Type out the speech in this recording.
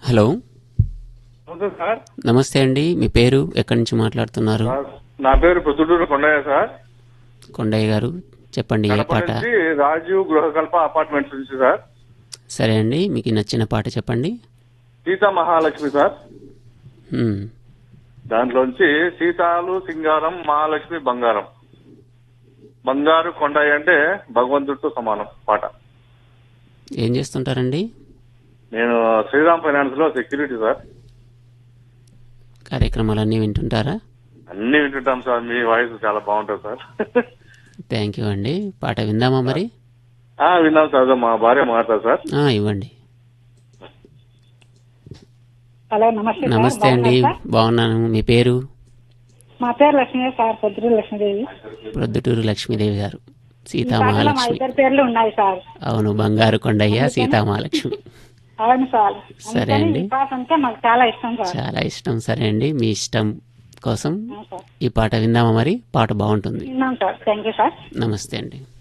Hello నమస్తే sir నమస్తే అండి మీ పేరు ఎక్కడి నుంచి మాట్లాడుతున్నారు సార్, నా పేరు ప్రొద్దుటూరు కొండయ్య సార్ కొండయ్య గారు చెప్పండి ఏ కడప పాట నుంచి రాజీవ్ గృహకల్ప అపార్ట్మెంట్స్ నుంచి సార్ సరే అండి మీకు నచ్చిన పాట చెప్పండి సీతా మహాలక్ష్మి సార్ హ్మ్. దాంట్లోంచి సీతాలు సింగారం మహాలక్ష్మి బంగారం బంగారు కొండయ్య అంటే భగవంతుడితో సమానం పాట ఏం చేస్తుంటారండి నేను శ్రీరామ్ ఫైనాన్స్ లో సెక్యూరిటీ సార్ కార్యక్రమాలన్నీ వింటుంటారా అన్ని వింటుంటాం సార్ మీ వాయిస్ చాలా బాగుంటుంది సార్ థ్యాంక్ యూ అండి పాట విందామా మరి ఆ, విన్నాం సార్ అదే మా భార్య మాట్లాడతారు సార్ ఆ, ఇవ్వండి హలో నమస్తే సార్. నమస్తే అండి బాగున్నారా సార్? బాగున్నాను మీ పేరు మా పేరు లక్ష్మీ సార్ పొద్దురు లక్ష్మీదేవి ప్రొద్దుటూరు లక్ష్మీదేవి గారు ఈ సీతా పాటలో మా మహాలక్ష్మి ఇద్దరు పేర్లు ఉన్నాయి సార్ అవును బంగారు కొండయ్య సీతా మహాలక్ష్మి అవును సార్ సరే అందుకని అండి. ఈ పాట అంటే మాకు చాలా ఇష్టం సార్ చాలా ఇష్టం సరే అండి మీ ఇష్టం కోసం అవును సార్ ఈ పాట విందామా మరి పాట బాగుంటుంది విన్నాం సార్ థ్యాంక్ యూ సార్ నమస్తే అండి